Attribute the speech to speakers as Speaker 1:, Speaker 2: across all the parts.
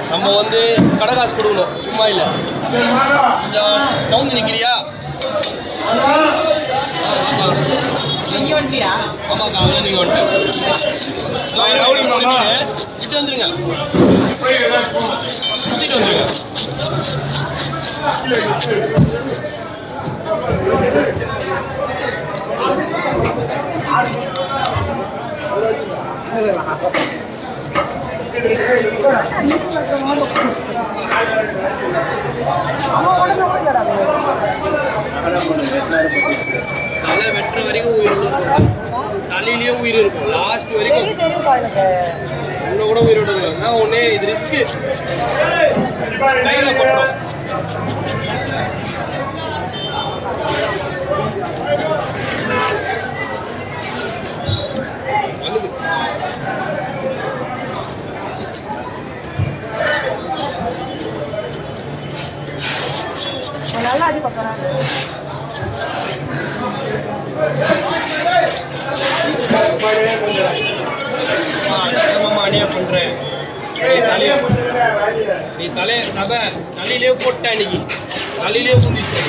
Speaker 1: நம்ம வந்து கடை காசு கொடுக்கணும் சும்மா இல்லை கொஞ்சம் நவுந்து நிற்கிறியா
Speaker 2: இங்கே வந்துட்டியா
Speaker 1: ஆமாக்கா அங்கே நீங்கள் வந்துட்டு ரவுடி பண்ணிட்டு இட்டு வந்துருங்க சுற்றிட்டு வந்துருங்க தலை வெட்டுற வரைக்கும் உயிரோட இருக்கும் தலையிலயும் உயிர் இருக்கும் லாஸ்ட் வரைக்கும் இன்னும் கூட உயிரோட இருக்கும் நான் ஒன்னே இது ரிஸ்க் கையில பட்டோம் அழுது
Speaker 3: நல்லா அடி பார்க்குறாங்க
Speaker 1: அம்மா அணியா பண்றேன் நீ தலைய நீ தலைய தப தலையிலே போட்ட அன்னைக்கு தலையிலே குந்திச்சு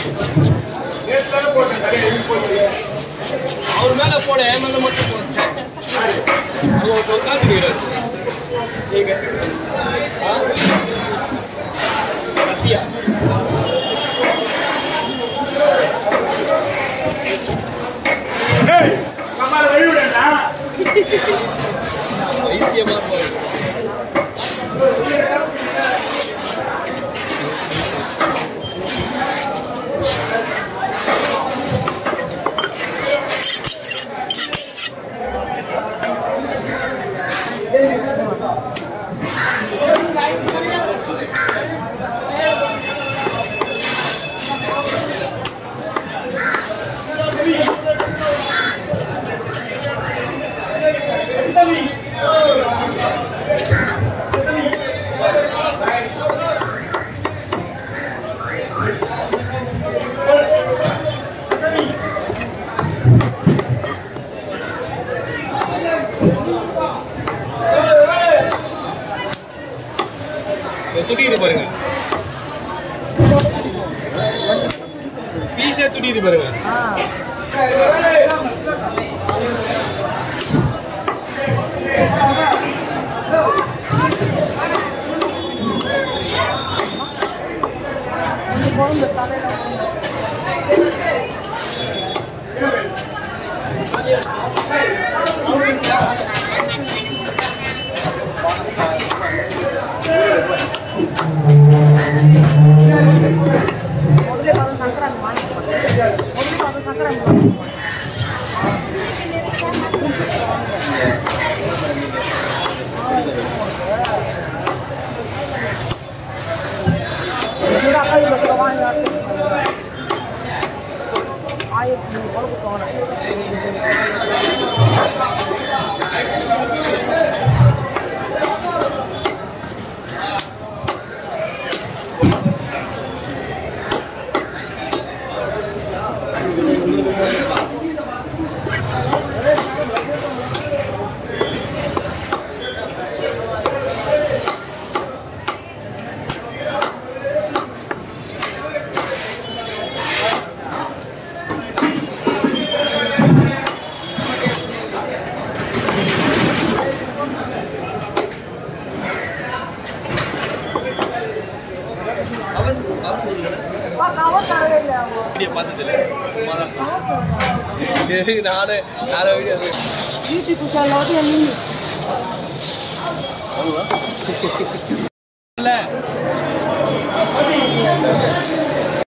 Speaker 1: அவர் மேல போட என் மேல மட்டும் போட்டேன் அவர் உட்காந்துக்கிறார் நீங்க ஆ? கத்தியா வைத்தியமா போய் துடிக்குது பாருங்க பீஸே துடிக்குது பாருங்க
Speaker 3: ಮೊದಲೇ ಬಂದು ಸಂಕ್ರಾಂತಿ ಮಾಡ್ಕೊಂಡು ಮೊದಲೇ ಬಂದು ಸಂಕ್ರಾಂತಿ ಮಾಡ್ಕೊಂಡು ஆயிரத்தி கொழுப்பு போனேன்
Speaker 1: அவர் அவர் கொடுக்கல
Speaker 3: கவர் தரவே இல்லை அவங்க
Speaker 1: வீடியோ பார்த்ததில்ல சும்மா தான் சொன்னேன் நானே நானே வீடியோ
Speaker 3: யூடியூப் சேனல் வந்து என்
Speaker 1: அவ்வளோவா